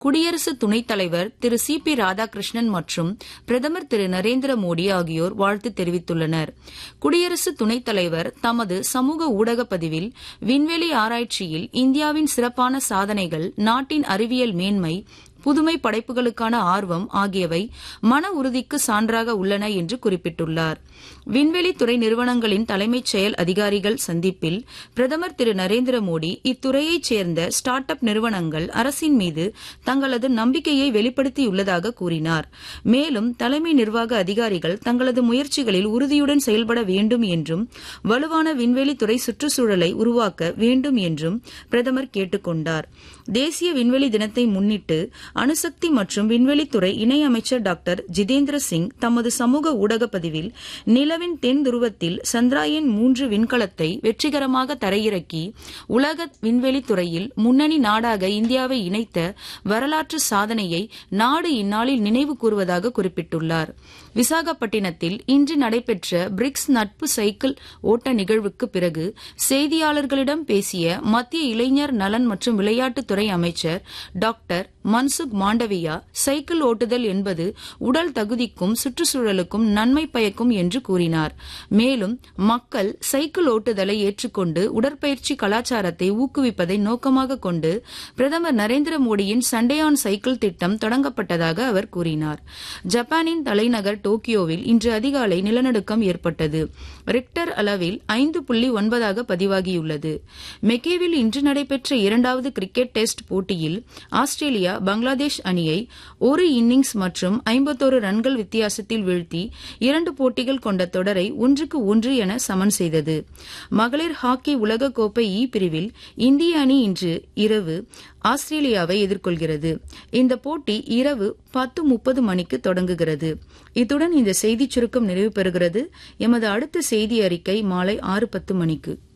குடியரசு துணைத் தலைவர் திரு சி பி ராதாகிருஷ்ணன் மற்றும் பிரதமர் திரு நரேந்திர மோடி ஆகியோர் வாழ்த்து தெரிவித்துள்ளனர் குடியரசு துணைத் தலைவர் தமது சமூக ஊடக பதிவில் விண்வெளி ஆராய்ச்சியில் இந்தியாவின் சிறப்பான சாதனைகள் நாட்டின் அறிவியல் மேன்மை புதுமை படைப்புகளுக்கான ஆர்வம் ஆகியவை மன உறுதிக்கு சான்றாக உள்ளன என்று குறிப்பிட்டுள்ளார் விண்வெளித்துறை நிறுவனங்களின் தலைமைச் செயல் அதிகாரிகள் சந்திப்பில் பிரதமர் திரு நரேந்திர மோடி இத்துறையைச் சேர்ந்த ஸ்டார்ட் அப் நிறுவனங்கள் அரசின் மீது தங்களது நம்பிக்கையை வெளிப்படுத்தியுள்ளதாக கூறினார் மேலும் தலைமை நிர்வாக அதிகாரிகள் தங்களது முயற்சிகளில் உறுதியுடன் செயல்பட வேண்டும் என்றும் வலுவான விண்வெளித்துறை சுற்றுச்சூழலை உருவாக்க வேண்டும் என்றும் பிரதமர் கேட்டுக் கொண்டார் தேசிய விண்வெளி தினத்தை முன்னிட்டு அணுசக்தி மற்றும் விண்வெளித்துறை இணையமைச்சர் டாக்டர் ஜிதேந்திர சிங் தமது சமூக ஊடக பதிவில் நிலவின் தென் துருவத்தில் சந்திராயன் மூன்று விண்கலத்தை வெற்றிகரமாக தரையிறக்கி உலக விண்வெளித்துறையில் முன்னணி நாடாக இந்தியாவை இணைத்த வரலாற்று சாதனையை நாடு இந்நாளில் நினைவு கூறுவதாக குறிப்பிட்டுள்ளார் விசாகப்பட்டினத்தில் இன்று நடைபெற்ற பிரிக்ஸ் நட்பு சைக்கிள் ஓட்ட நிகழ்வுக்கு பிறகு செய்தியாளர்களிடம் பேசிய மத்திய இளைஞர் நலன் மற்றும் விளையாட்டுத்துறை அமைச்சர் டாக்டர் மன்சுக் மாண்டவியா சைக்கிள் ஓட்டுதல் என்பது உடல் தகுதிக்கும் சுற்றுச்சூழலுக்கும் நன்மை பயக்கும் என்று கூறினார் மேலும் மக்கள் சைக்கிள் ஓட்டுதலை ஏற்றுக்கொண்டு உடற்பயிற்சி கலாச்சாரத்தை ஊக்குவிப்பதை நோக்கமாக கொண்டு பிரதமர் நரேந்திர மோடியின் சண்டே ஆன் சைக்கிள் திட்டம் தொடங்கப்பட்டதாக அவர் கூறினார் ஜப்பானின் தலைநகர் டோக்கியோவில் இன்று அதிகாலை நிலநடுக்கம் ஏற்பட்டது ரிக்டர் அளவில் ஐந்து புள்ளி ஒன்பதாக பதிவாகியுள்ளது மெக்கேவில் இன்று நடைபெற்ற இரண்டாவது கிரிக்கெட் டெஸ்ட் போட்டியில் ஆஸ்திரேலியா பங்களாதேஷ் அணியை ஒரு இன்னிங்ஸ் மற்றும் ஐம்பத்தோரு ரன்கள் வித்தியாசத்தில் வீழ்த்தி இரண்டு போட்டிகள் கொண்ட தொடரை ஒன்றுக்கு ஒன்று என சமன் செய்தது மகளிர் ஹாக்கி உலகக்கோப்பை இ பிரிவில் இந்திய அணி இன்று இரவு ஆஸ்திரேலியாவை எதிர்கொள்கிறது இந்த போட்டி இரவு பத்து முப்பது மணிக்கு தொடங்குகிறது இத்துடன் இந்த செய்திச் சுருக்கம் நிறைவு பெறுகிறது எமது அடுத்த செய்தி அறிக்கை மாலை ஆறு பத்து மணிக்கு